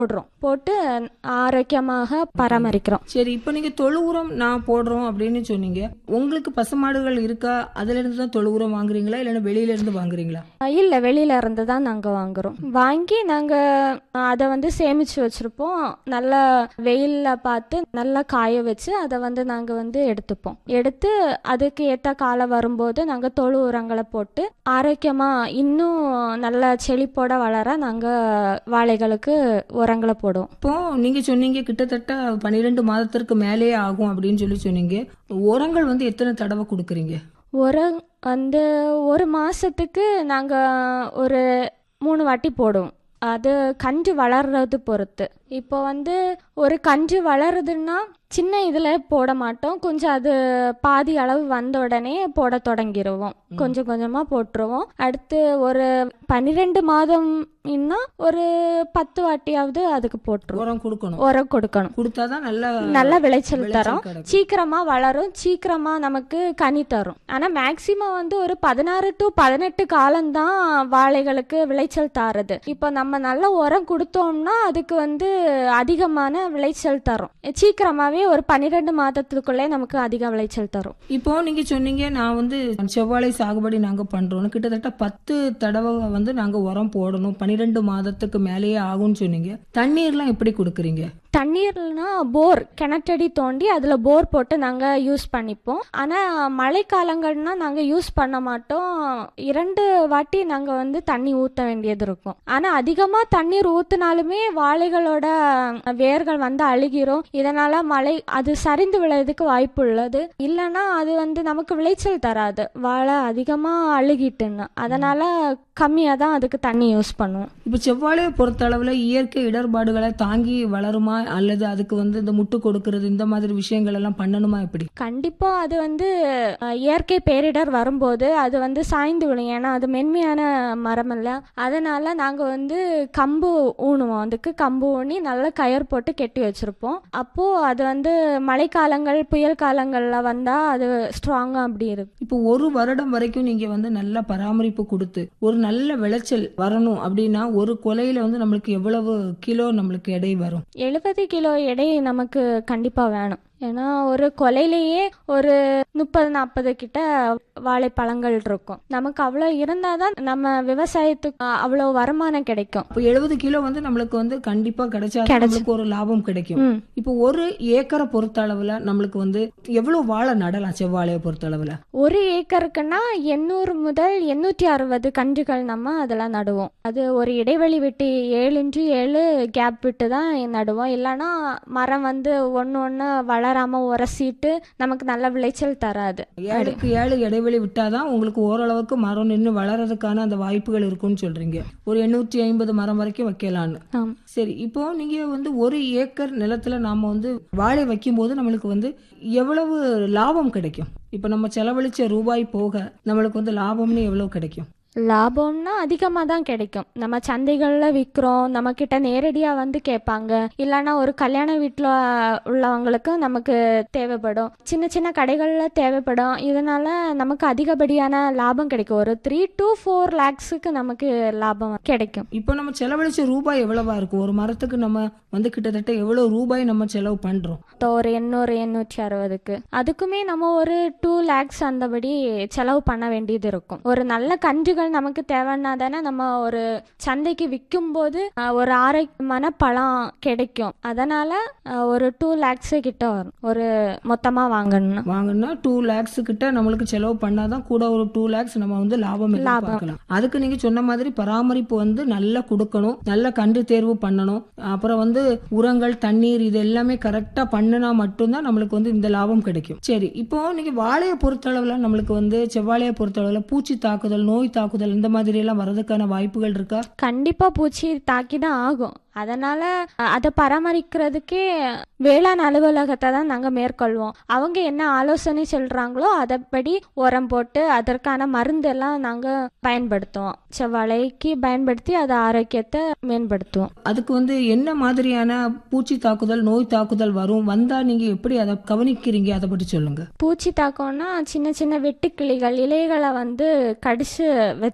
போடுறோம் போட்டு ஆரோக்கியமாக பராமரிக்கிறோம் சரி இப்போ நீங்க தொழு உரம் நான் போடுறோம் அப்படின்னு சொன்னீங்க உங்களுக்கு பசுமாடுகள் இருக்கா அதுல இருந்து தான் தொழு உரம் வாங்குறீங்களா இல்லைன்னா வெளியில இருந்து வாங்குறீங்களா இல்லை வெளியில இருந்து தான் நாங்கள் வாங்குறோம் வாங்கி நாங்கள் அதை வந்து சேமிச்சு வச்சிருப்போம் நல்லா வெயிலில் பார்த்து நல்லா காய வச்சு அதை வந்து நாங்கள் வந்து எடுத்துப்போம் எடுத்து அதுக்கு ஏற்ற காலம் வரும்போது நாங்கள் தொழு உரங்களை போட்டு ஆரோக்கியமாக இன்னும் நல்ல செழிப்போட வளர நாங்கள் வாழைகளுக்கு உரங்களை போடுவோம் இப்போ நீங்க சொன்னீங்க கிட்டத்தட்ட பன்னிரெண்டு மாதத்திற்கு மேலேயே ஆகும் அப்படின்னு சொல்லி சொன்னீங்க உரங்கள் வந்து எத்தனை தடவை கொடுக்குறீங்க உரம் வந்து ஒரு மாசத்துக்கு நாங்கள் ஒரு மூணு வாட்டி போடுவோம் அது கன்று வளர்றது பொறுத்து இப்போ வந்து ஒரு கன்று வளருதுன்னா சின்ன இதில் போட மாட்டோம் கொஞ்சம் அது பாதி அளவு வந்த உடனே போட தொடங்கிடுவோம் கொஞ்சம் கொஞ்சமாக போட்டுருவோம் அடுத்து ஒரு பன்னிரெண்டு மாதம் இன்னும் ஒரு பத்து வாட்டியாவது அதுக்கு போட்டுருவோம் உரம் கொடுக்கணும் உரம் கொடுக்கணும் கொடுத்தாதான் நல்ல நல்ல விளைச்சல் தரும் கிடைக்கும். சீக்கிரமா வளரும் சீக்கிரமா நமக்கு கனி தரும் ஆனா மேக்சிமம் வந்து ஒரு பதினாறு டு பதினெட்டு காலம்தான் வாழைகளுக்கு விளைச்சல் தாருது இப்போ நம்ம நல்ல உரம் கொடுத்தோம்னா அதுக்கு வந்து அதிகமான விளைச்சல் தரும் சீக்கிரமாவே ஒரு பன்னிரெண்டு மாதத்துக்குள்ளே நமக்கு அதிக விளைச்சல் தரும் இப்போ நீங்க சொன்னீங்க நான் வந்து செவ்வாழை சாகுபடி நாங்க பண்றோம் கிட்டத்தட்ட பத்து தடவை வந்து நாங்க உரம் போடணும் பன்னிரெண்டு மாதத்துக்கு மேலேயே ஆகும்னு சொன்னீங்க தண்ணீர்லாம் எப்படி கொடுக்குறீங்க தண்ணீர்னா போர் கிணற்றடி தோண்டி அதில் போர் போட்டு நாங்கள் யூஸ் பண்ணிப்போம் ஆனால் மழைக்காலங்கள்னா நாங்கள் யூஸ் பண்ண மாட்டோம் இரண்டு வாட்டி நாங்கள் வந்து தண்ணி ஊற்ற வேண்டியது இருக்கும் ஆனால் அதிகமாக தண்ணீர் ஊற்றினாலுமே வாழைகளோட வேர்கள் வந்து அழுகிரும் இதனால் மழை அது சரிந்து விளையதுக்கு வாய்ப்பு உள்ளது இல்லைன்னா அது வந்து நமக்கு விளைச்சல் தராது வாழை அதிகமாக அழுகிட்டுன்னு அதனால் கம்மியாக தான் அதுக்கு தண்ணி யூஸ் பண்ணுவோம் இப்போ செவ்வாழையை பொறுத்த அளவுல இயற்கை இடர்பாடுகளை தாங்கி வளருமா அல்லது அதுக்கு வந்து இந்த முட்டு கொடுக்கறது இந்த மாதிரி விஷயங்கள் எல்லாம் பண்ணணுமா எப்படி கண்டிப்பா அது வந்து அஹ், இயற்கை பேரிடர் வரும்போது அது வந்து சாய்ந்து விழும் ஏன்னா அது மென்மையான மரம் இல்ல அதனால நாங்க வந்து கம்பு ஊனுவோம் அதுக்கு கம்பு ஊனி நல்ல கயர் போட்டு கெட்டி வச்சிருப்போம் அப்போ அது வந்து மழைக்காலங்கள் புயல் காலங்கள்ல வந்தா அது ஸ்ட்ராங்கா அப்படி இருக்கும் இப்போ ஒரு வருடம் வரைக்கும் நீங்க வந்து நல்ல பராமரிப்பு கொடுத்து ஒரு நல்ல விளைச்சல் வரணும் அப்படின்னா ஒரு கொலையில வந்து நம்மளுக்கு எவ்வளவு கிலோ நம்மளுக்கு எடை வரும் எழுபது கிலோ எடை நமக்கு கண்டிப்பா வேணும் ஏன்னா ஒரு கொலையிலேயே ஒரு முப்பது நாற்பது கிட்ட வாழைப்பழங்கள் இருக்கும் நமக்கு அவ்வளோ இருந்தாதான் நம்ம விவசாயத்துக்கு அவ்வளோ வருமானம் கிடைக்கும் இப்போ எழுபது கிலோ வந்து நம்மளுக்கு வந்து கண்டிப்பா கிடைச்சா நம்மளுக்கு ஒரு லாபம் கிடைக்கும் ம். இப்போ ஒரு ஏக்கரை பொறுத்த அளவுல நம்மளுக்கு வந்து எவ்வளவு வாழை நடலாம் செவ்வாழையை பொறுத்த அளவுல ஒரு ஏக்கருக்குன்னா எண்ணூறு முதல் எண்ணூற்றி அறுபது கன்றுகள் நம்ம அதெல்லாம் நடுவோம் அது ஒரு இடைவெளி விட்டு ஏழு இன்ச்சு ஏழு கேப் விட்டு தான் நடுவோம் இல்லைன்னா மரம் வந்து ஒன்று ஒன்று வளராமல் உரசிட்டு நமக்கு நல்ல விளைச்சல் தராது ஏழுக்கு ஏழு இடைவெளி விட்டாதான் உங்களுக்கு ஓரளவுக்கு மரம் நின்று வளர்றதுக்கான அந்த வாய்ப்புகள் இருக்கும்னு சொல்றீங்க ஒரு எண்ணூற்றி ஐம்பது மரம் வரைக்கும் வைக்கலான்னு ஆம். சரி இப்போ நீங்க வந்து ஒரு ஏக்கர் நிலத்துல நாம வந்து வாழை வைக்கும்போது நம்மளுக்கு வந்து எவ்வளவு லாபம் கிடைக்கும் இப்போ நம்ம செலவழிச்ச ரூபாய் போக நம்மளுக்கு வந்து லாபம்னு எவ்வளவு கிடைக்கும் லாபம்னா அதிகமாக தான் கிடைக்கும் நம்ம சந்தைகளில் விற்கிறோம் நம்மக்கிட்ட நேரடியாக வந்து கேட்பாங்க இல்லைன்னா ஒரு கல்யாண வீட்டில் உள்ளவங்களுக்கு நமக்கு தேவைப்படும் சின்ன சின்ன கடைகளில் தேவைப்படும் இதனால நமக்கு அதிகப்படியான லாபம் கிடைக்கும் ஒரு த்ரீ டு ஃபோர் லேக்ஸுக்கு நமக்கு லாபம் கிடைக்கும் இப்போ நம்ம செலவழிச்ச ரூபாய் எவ்வளவா இருக்கும் ஒரு மரத்துக்கு நம்ம வந்து கிட்டத்தட்ட எவ்வளவு ரூபாய் நம்ம செலவு பண்றோம் இப்போ ஒரு எண்ணூறு எண்ணூற்றி அறுபதுக்கு அதுக்குமே நம்ம ஒரு டூ லேக்ஸ் அந்தபடி செலவு பண்ண வேண்டியது இருக்கும் ஒரு நல்ல கன்றுகள் நமக்கு தேவைன்னா தானே நம்ம ஒரு சந்தைக்கு விற்கும் போது அஹ், ஒரு ஆரோக்கியமான பழம் கிடைக்கும் அதனால அஹ், ஒரு டூ லேக்ஸ் கிட்ட வரும் ஒரு மொத்தமா வாங்கணும்னா வாங்கினா டூ லேக்ஸ் கிட்ட நம்மளுக்கு செலவு பண்ணாதான் கூட ஒரு டூ லேக்ஸ் நம்ம வந்து லாபம் எதிர்பார்க்கலாம் அதுக்கு நீங்க சொன்ன மாதிரி பராமரிப்பு வந்து நல்லா கொடுக்கணும் நல்ல கன்று தேர்வு பண்ணணும் அப்புறம் வந்து உரங்கள் தண்ணீர் இது எல்லாமே கரெக்டா பண்ணினா மட்டும்தான் நம்மளுக்கு வந்து இந்த லாபம் கிடைக்கும் சரி இப்போ நீங்க வாழையை பொறுத்தளவுல நம்மளுக்கு வந்து செவ்வாழையை பொறுத்தளவுல பூச்சி தாக்குதல் நோய் தாக்குதல் இந்த மாதிரி எல்லாம் வர்றதுக்கான வாய்ப்புகள் இருக்கா கண்டிப்பா பூச்சி தாக்கி தான் ஆகும் அதனால அஹ், அதை பராமரிக்கிறதுக்கே வேளாண் அலுவலகத்தை தான் நாங்கள் மேற்கொள்வோம் அவங்க என்ன ஆலோசனை சொல்றாங்களோ அதைப்படி உரம் போட்டு அதற்கான மருந்தெல்லாம் நாங்கள் பயன்படுத்துவோம் செவ்வாழைக்கு பயன்படுத்தி அது ஆரோக்கியத்தை மேம்படுத்துவோம் அதுக்கு வந்து என்ன மாதிரியான பூச்சி தாக்குதல் நோய் தாக்குதல் வரும் வந்தா நீங்க எப்படி அதை கவனிக்கிறீங்க அதை பற்றி சொல்லுங்க பூச்சி தாக்கம்னா சின்ன சின்ன வெட்டுக்கிளிகள் இலைகளை வந்து கடிச்சு வச்சிரும்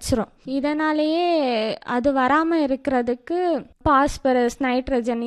இதனாலேயே அது வராமல் இருக்கிறதுக்கு பாஸ்பரஸ் நைட்ரஜன்